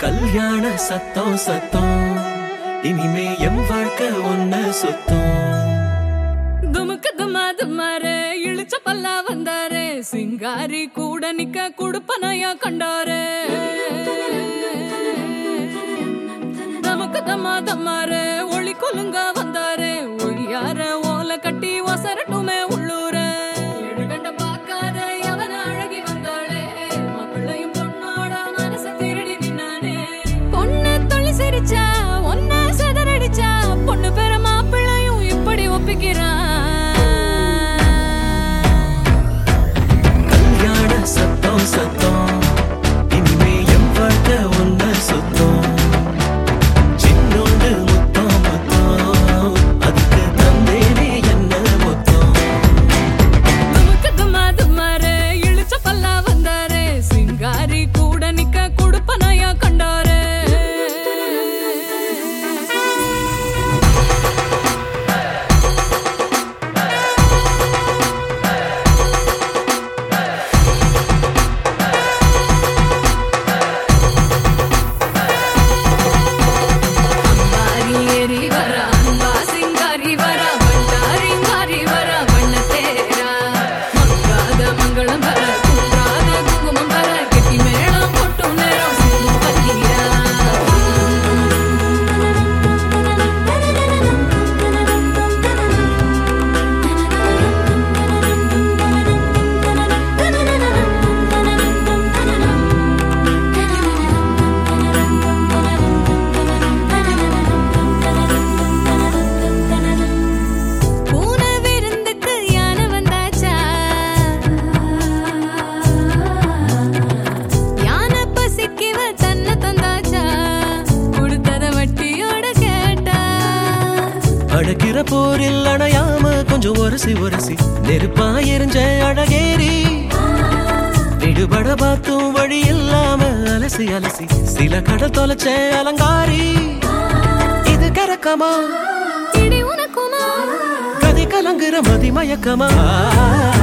கல்யாண சத்தம் சத்தம் இனிமே என் வாழ்க்கை ஒன்ன சுத்தம் துமுக்கு துமா துமாரே இழுச்ச பல்லா வந்தாரே சிங்காரி கூட நிக்க குடுப்பனையா கண்டாரே நமக்கு தம்மா தம்மாரே ஒளி கொலுங்க வந்தாரே ஒளியார ஓலை கட்டி ஒசரட்டுமே உள்ளூர கண்ட பார்க்காத அவன அழகி வந்தாளே மாப்பிள்ளையும் பொண்ணோட மனச திருடி நின்னானே பொண்ணு தொழில் சிரிச்சா ஒன்ன செதறடிச்சா பொண்ணு பேர மாப்பிள்ளையும் இப்படி ஒப்பிக்கிறான் கல்யாண சத்தம் சத்தம் இனிமே என் வாழ்க்கை ஒன்ன சுத்தம் சின்னோண்டு முத்தம் முத்தம் அதுக்கு தந்தேனே என்ன மொத்தம் நமக்கு தும்மா தும்மாரே இழுச்ச பல்லா வந்தாரே சிங்காரி கூட நிக்க குடுப்பனையா கண்டாரே அம்பாரி ஏறி வரா அன்பா சிங்காரி வரா வண்டாரிங்காரி வரா வண்ண தேரா மங்காத மங்களம் வர குன்றாத குங்குமம் வர கெட்டி மேளம் கொட்டும் நேரம் சிங்கம் பல்லீரா பூனை விருந்துக்கு யானை வந்தாச்சா யானை பசிக்கிவ தன்னை தந்தாச்சா கொடுத்தத வட்டியோட கேட்டா அடக்கிற போரில் அணையாம கொஞ்சம் ஒரசி ஒரசி நெருப்பா எரிஞ்ச அழகேரி விடுபட பார்த்தும் வழி இல்லாம அலசி அலசி சில கடல் தொலைச்ச அலங்காரி இது கரக்கமா இடி உனக்குமா கதை கலங்குற மதி மயக்கமா